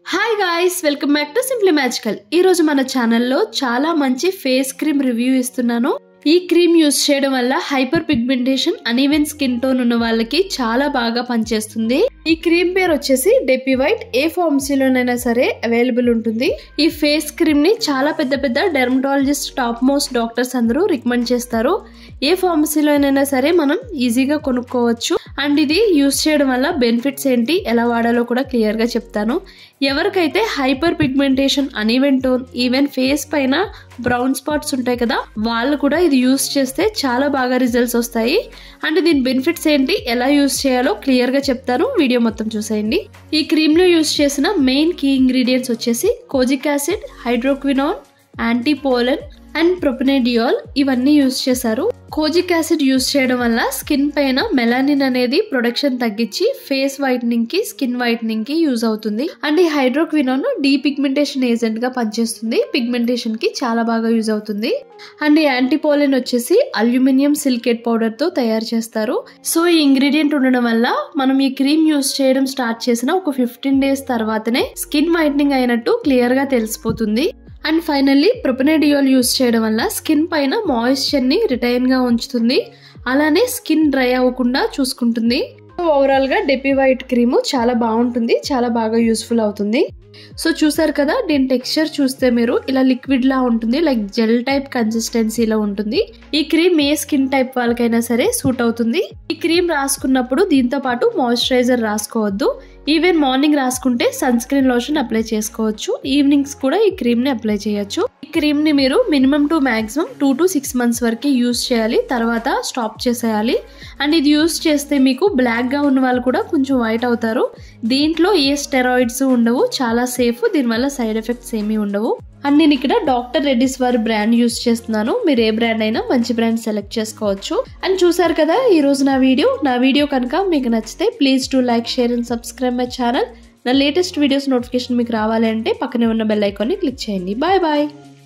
hi guys welcome back to simply magical ఈ రోజు మన ఛానల్లో చాలా మంచి ఫేస్ క్రీమ్ రివ్యూ ఇస్తున్నాను ఈ క్రీమ్ యూస్ చేయడం వల్ల hyperpigmentation uneven skin tone ఉన్న వాళ్ళకి చాలా బాగా పనిచేస్తుంది ఈ క్రీమ్ పేరు వచ్చేసి డెపీ వైట్ ఏ ఫార్మసీలోనైనా సరే అవైలబుల్ ఉంటుంది ఈ ఫేస్ క్రీమ్ ని చాలా పెద్ద పెద్ద డెర్మటాలజిస్ట్ టాప్ మోస్ట్ డాక్టర్స్ అందరూ రికమెండ్ చేస్తారు ఏ ఫార్మసీలోనైనా సరే మనం ఈజీగా కొనుక్కోవచ్చు అండ్ ఇది యూస్ చేయడం వల్ల బెనిఫిట్స్ ఏంటి ఎలా వాడాలో కూడా క్లియర్ గా చెప్తాను ఎవరికైతే hyperpigmentation uneven tone even face పైన బ్రౌన్ స్పాట్స్ ఉంటాయి కదా వాళ్ళు కూడా ఇది యూస్ చేస్తే చాలా బాగా రిజల్ట్స్ వస్తాయి అండ్ దీని బెనిఫిట్స్ ఏంటి ఎలా యూస్ చేయాలో క్లియర్ గా చెప్తాను వీడియో మొత్తం చూసేయండి ఈ క్రీమ్ లో యూస్ చేసిన మెయిన్ కీ ఇంగ్రీడియంట్స్ వచ్చేసి కోజిక్ యాసిడ్ హైడ్రోక్వినాన్ యాంటీపోలన్ అండ్ ప్రొపనేడియాల్ ఇవన్నీ యూస్ చేశారు కోజిక్ యాసిడ్ యూస్ చేయడం వల్ల స్కిన్ పైన మెలానిన్ అనేది ప్రొడక్షన్ తగ్గించి ఫేస్ వైట్నింగ్ కి స్కిన్ వైట్నింగ్ కి యూజ్ అవుతుంది అండ్ ఈ హైడ్రోక్వినాన్ డీ పిగ్మెంటేషన్ ఏజెంట్ గా పనిచేస్తుంది పిగ్మెంటేషన్ కి చాలా బాగా యూజ్ అవుతుంది అండ్ ఈ యాంటీపోలిన్ వచ్చేసి అల్యూమినియం సిలికేట్ పౌడర్ తో తయారు చేస్తారు సో ఈ ఇంగ్రీడియంట్ ఉండడం వల్ల మనం ఈ క్రీమ్ యూస్ చేయడం స్టార్ట్ చేసిన ఒక ఫిఫ్టీన్ డేస్ తర్వాతనే స్కిన్ వైట్నింగ్ అయినట్టు క్లియర్ గా తెలిసిపోతుంది అండ్ ఫైనల్లీ ప్రొపనేడియోల్ యూస్ చేయడం వల్ల స్కిన్ పైన మాయిశ్చర్ని రిటైన్గా ఉంచుతుంది అలానే స్కిన్ డ్రై అవ్వకుండా చూసుకుంటుంది ఓవరాల్గా డెపీ వైట్ క్రీము చాలా బాగుంటుంది చాలా బాగా యూస్ఫుల్ అవుతుంది సో చూసారు కదా దీని టెక్స్చర్ చూస్తే మీరు ఇలా లిక్విడ్ లా ఉంటుంది లైక్ జెల్ టైప్ కన్సిస్టెన్సీలో ఉంటుంది ఈ క్రీమ్ ఏ స్కిన్ టైప్ వాళ్ళకైనా సరే సూట్ అవుతుంది ఈ క్రీమ్ రాసుకున్నప్పుడు దీంతో పాటు మాయిశ్చరైజర్ రాసుకోవద్దు ఈవెన్ మార్నింగ్ రాసుకుంటే సన్ స్క్రీన్ లోషన్ అప్లై చేసుకోవచ్చు ఈవినింగ్స్ కూడా ఈ క్రీమ్ ని అప్లై చేయొచ్చు ఈ క్రీమ్ ని మీరు minimum to maximum two to six months వరకు యూస్ చేయాలి తర్వాత స్టాప్ చేసేయాలి అండ్ ఇది యూస్ చేస్తే మీకు బ్లాక్ గా ఉన్న వాళ్ళు కూడా కొంచెం వైట్ అవుతారు దీంట్లో ఏ స్టెరాయిడ్స్ ఉండవు చాలా సేఫ్ దీనివల్ల సైడ్ ఎఫెక్ట్స్ ఏమీ ఉండవు అండ్ నేను ఇక్కడ డాక్టర్ రెడ్డిస్ వారి బ్రాండ్ యూస్ చేస్తున్నాను మీరు ఏ బ్రాండ్ అయినా మంచి బ్రాండ్ సెలెక్ట్ చేసుకోవచ్చు అండ్ చూసారు కదా ఈ రోజు నా వీడియో నా వీడియో కనుక మీకు నచ్చితే please to like share and subscribe my channel నా లేటెస్ట్ వీడియోస్ నోటిఫికేషన్ మీకు రావాలి అంటే పక్కనే ఉన్న బెల్ ఐకాన్ని క్లిక్ చేయండి బాయ్ బాయ్